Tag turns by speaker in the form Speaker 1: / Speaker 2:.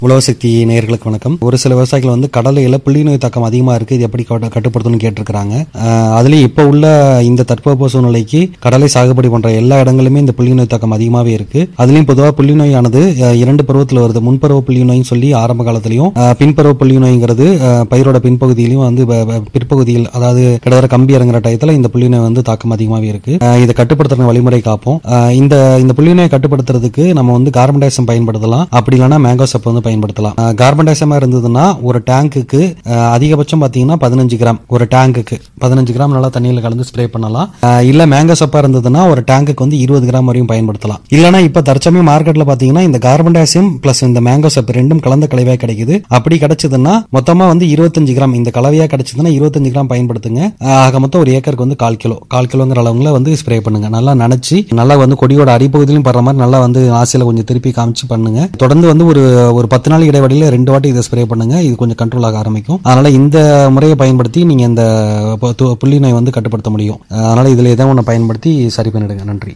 Speaker 1: உழவு சக்தி நேயர்களுக்கு வணக்கம் ஒரு சில விவசாயிகள் வந்து கடலையில புள்ளி நோய் தாக்கம் அதிகமா இருக்கு இது எப்படி கட்டு- கட்டுப்படுத்தணும்னு கேட்டிருக்காங்க அஹ், அதுலயும் இப்ப உள்ள இந்த தட்பவெப்ப சூழ்நிலைக்கு கடலை சாகுபடி பண்ற எல்லா இடங்களுமே இந்த புள்ளி நோய் தாக்கம் அதிகமாவே இருக்கு அதுலயும் பொதுவா புள்ளி நோயானது அஹ், இரண்டு பருவத்தில் வருது முன்பருவ புள்ளி நோய்னு சொல்லி ஆரம்ப காலத்திலையும் அஹ், பின்பருவ புள்ளி நோய்ங்கிறது அஹ், பயிரோட பின்பகுதியிலையும் வந்து ப- ப- பிற்பகுதியில் அதாவது கிட்டத்தட்ட கம்பி இறங்குற டயத்துல இந்த புள்ளி நோய் வந்து தாக்கம் அதிகமாவே இருக்கு அஹ், இதை கட்டுப்படுத்துற வழிமுறை காப்போம் அஹ், இந்த இந்த புள்ளி நோயை கட்டுப்படுத்துறதுக்கு நம்ம வந்து கார்பன் டை பயன்படுத்தலாம் அப்படி இல்லைன்னா மேங்கோ சப் வந்து பயன்படுத்தலாம் அஹ், கார்பன் டை இருந்ததுன்னா ஒரு டேங்குக்கு அஹ், அதிகபட்சம் பார்த்தீங்கன்னா பதினஞ்சு கிராம் ஒரு டேங்குக்கு பதினஞ்சு கிராம் நல்லா தண்ணியில் கலந்து ஸ்ப்ரே பண்ணலாம் அஹ், இல்ல மேங்கோ சப்பா இருந்ததுன்னா ஒரு டேங்குக்கு வந்து இருபது கிராம் வரையும் பயன்படுத்தலாம் இல்லைன்னா இப்ப தற்சமயம் மார்க்கெட்ல பாத்தீங்கன்னா இந்த கார்பன் டை பிளஸ் இந்த மேங்கோ சப் ரெண்டும் கலந்த கலவையா கிடைக்குது அப்படி கிடைச்சதுன்னா மொத்தமா வந்து இருபத்தஞ்சு கிராம் இந்த கலவையா கிடைச்சதுன்னா இருபத்தஞ்சு கிராம் பயன்படுத்துங்க அஹ், ஆக மொத்தம் ஒரு ஏக்கருக்கு வந்து கால் கிலோ கால் கிலோங்கிற அளவுல வந்து ஸ்ப்ரே பண்ணுங்க நல்லா நனைச்சு நல்லா வந்து கொடியோட அடிப்பகுதியிலும் படுற மாதிரி நல்லா வந்து ஆசையில கொஞ்சம் திருப்பி காமிச்சு பண்ணுங்க தொடர்ந்து வந்து ஒரு ஒரு பத்து நாள் இடைவெளியில ரெண்டு வாட்டி இதை ஸ்ப்ரே பண்ணுங்க இது கொஞ்சம் கண்ட்ரோல் ஆக ஆரம்பிக்கும் அதனால இந்த முறையை பயன்படுத்தி நீங்க இந்த பு- து- புள்ளி நோய் வந்து கட்டுப்படுத்த முடியும் அதனால இதுல ஏதாவது ஒன்று பயன்படுத்தி சரி பண்ணிடுங்க நன்றி